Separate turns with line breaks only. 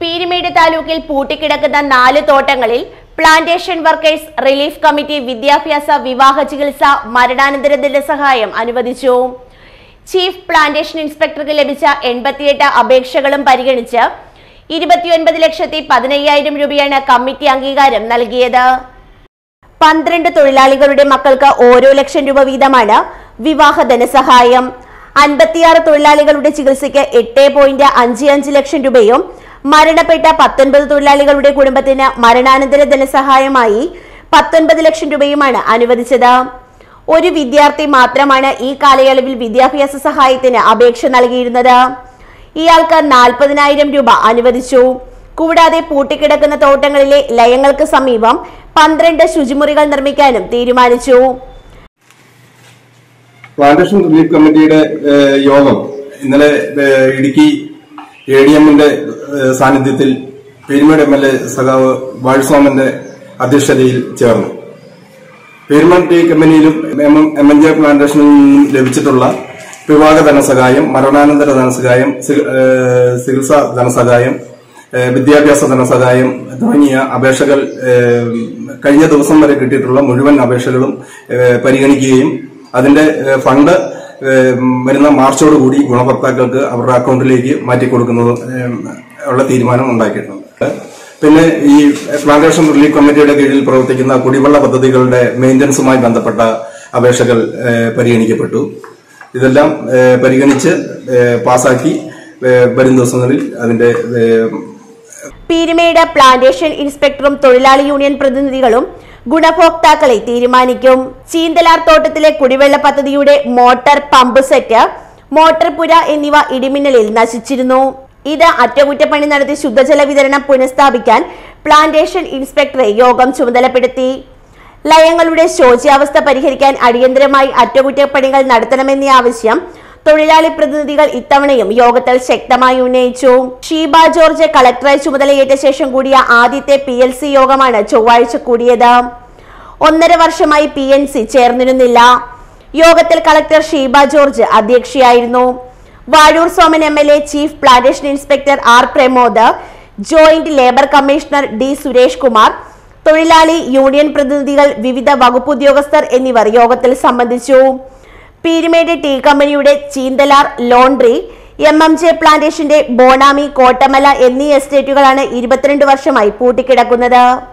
പീരുമേട് താലൂക്കിൽ പൂട്ടിക്കിടക്കുന്ന നാല് തോട്ടങ്ങളിൽ പ്ലാന്റേഷൻ വർക്കേഴ്സ് റിലീഫ് കമ്മിറ്റി വിദ്യാഭ്യാസ വിവാഹ ചികിത്സ മരണാനന്തര ധനസഹായം അനുവദിച്ചു ചീഫ് പ്ലാന്റേഷൻ ഇൻസ്പെക്ടർക്ക് ലഭിച്ച എൺപത്തിയെട്ട് അപേക്ഷകളും പരിഗണിച്ച് ഇരുപത്തിയൊൻപത് ലക്ഷത്തി പതിനയ്യായിരം രൂപയാണ് കമ്മിറ്റി അംഗീകാരം നൽകിയത് പന്ത്രണ്ട് തൊഴിലാളികളുടെ മക്കൾക്ക് ഓരോ ലക്ഷം രൂപ വീതമാണ് വിവാഹ ധനസഹായം അൻപത്തിയാറ് തൊഴിലാളികളുടെ ചികിത്സയ്ക്ക് എട്ട് പോയിന്റ് അഞ്ച് അഞ്ച് ലക്ഷം രൂപയും മരണപ്പെട്ട പത്തൊൻപത് തൊഴിലാളികളുടെ കുടുംബത്തിന് മരണാനന്തര ധനസഹായമായി പത്തൊൻപത് ലക്ഷം രൂപയുമാണ് അനുവദിച്ചത് ഒരു വിദ്യാർത്ഥി മാത്രമാണ് ഈ കാലയളവിൽ വിദ്യാഭ്യാസ സഹായത്തിന് അപേക്ഷ നൽകിയിരുന്നത് ഇയാൾക്ക് നാൽപ്പതിനായിരം രൂപ അനുവദിച്ചു കൂടാതെ പൂട്ടിക്കിടക്കുന്ന തോട്ടങ്ങളിലെ ലയങ്ങൾക്ക് സമീപം പന്ത്രണ്ട് ശുചിമുറികൾ നിർമ്മിക്കാനും തീരുമാനിച്ചു
പ്ലാന്റേഷൻ റിലീഫ് കമ്മിറ്റിയുടെ ഏഹ്, യോഗം ഇന്നലെ ഏഹ്, ഇടുക്കി എ ഡി എമ്മിന്റെ ഏഹ്, സാന്നിധ്യത്തിൽ പെരുമേട് എം എൽ എ സഖാവ് വാഴ്സ്വാമന്റെ അധ്യക്ഷതയിൽ ചേർന്നു പെരുമൺ ടി കമ്പനിയിലും എം എം എൻ ജെ പ്ലാന്റേഷനിൽ നിന്നും ലഭിച്ചിട്ടുള്ള വിവാഹ ധനസഹായം മരണാനന്തര ധനസഹായം ചി- ഏഹ്, ചികിത്സാ ധനസഹായം ഏഹ്, വിദ്യാഭ്യാസ ധനസഹായം തുടങ്ങിയ അപേക്ഷകൾ ഏഹ്, കഴിഞ്ഞ ദിവസം വരെ കിട്ടിയിട്ടുള്ള മുഴുവൻ അപേക്ഷകളും ഏഹ്, പരിഗണിക്കുകയും അതിന്റെ ഏഹ്, ഫണ്ട് ഏഹ്, വരുന്ന മാർച്ചോടുകൂടി ഗുണഭോക്താക്കൾക്ക് അവരുടെ അക്കൗണ്ടിലേക്ക് മാറ്റിക്കൊടുക്കുന്നത് ഏഹ്, ഉള്ള തീരുമാനം ഉണ്ടാക്കിയിട്ടുണ്ട് പിന്നെ ഈ പ്ലാന്റേഷൻ റിലീഫ് കമ്മിറ്റിയുടെ കീഴിൽ പ്രവർത്തിക്കുന്ന കുടിവെള്ള പദ്ധതികളുടെ മെയിന്റനൻസുമായി ബന്ധപ്പെട്ട അപേക്ഷകൾ ഏഹ്, പരിഗണിക്കപ്പെട്ടു ഇതെല്ലാം ഏഹ്, പരിഗണിച്ച് ഏഹ്, പാസാക്കി ഏഹ്, വരും ദിവസങ്ങളിൽ അതിന്റെ ഏഹ്,
പീരുമേട് പ്ലാന്റേഷൻ ഇൻസ്പെക്ടറും തൊഴിലാളി യൂണിയൻ പ്രതിനിധികളും ഗുണഭോക്താക്കളെ തീരുമാനിക്കും ചീന്തലാർ തോട്ടത്തിലെ കുടിവെള്ള പദ്ധതിയുടെ മോട്ടോർ പമ്പ് സെറ്റ് മോട്ടോർ പുര എന്നിവ ഇടിമിന്നലിൽ നശിച്ചിരുന്നു ഇത് അറ്റകുറ്റപ്പണി നടത്തി ശുദ്ധജല വിതരണം പുനഃസ്ഥാപിക്കാൻ പ്ലാന്റേഷൻ ഇൻസ്പെക്ടറെ യോഗം ചുമതലപ്പെടുത്തി ലയങ്ങളുടെ ശോച്യാവസ്ഥ പരിഹരിക്കാൻ അടിയന്തരമായി അറ്റകുറ്റപ്പണികൾ നടത്തണമെന്ന ആവശ്യം തൊഴിലാളി പ്രതിനിധികൾ ഇത്തവണയും യോഗത്തിൽ ശക്തമായി ഉന്നയിച്ചു ഷീബ ജോർജ് കളക്ടറായി ചുമതലയേറ്റ ശേഷം കൂടിയ ആദ്യത്തെ പി എൽ സി യോഗമാണ് ചൊവ്വാഴ്ച കൂടിയത് ഒന്നര വർഷമായി പി എൻ സി ചേർന്നിരുന്നില്ല യോഗത്തിൽ കളക്ടർ ഷീബ ജോർജ് അധ്യക്ഷയായിരുന്നു Vazhoor Soman M L A chief plantation inspector R Pramod joint labour commissioner D Suresh Kumar തൊഴിലാളി യൂണിയൻ പ്രതിനിധികൾ വിവിധ വകുപ്പ് ഉദ്യോഗസ്ഥർ എന്നിവർ യോഗത്തിൽ സംബന്ധിച്ചു പീരുമേട് ടീ കമ്പനിയുടെ ചീന്തലാർ ലോണ്ട്രി എം എം ജെ പ്ലാന്റേഷന്റെ ബോണാമി കോട്ടമല എന്നീ എസ്റ്റേറ്റുകളാണ് ഇരുപത്തിരണ്ട് വർഷമായി പൂട്ടിക്കിടക്കുന്നത്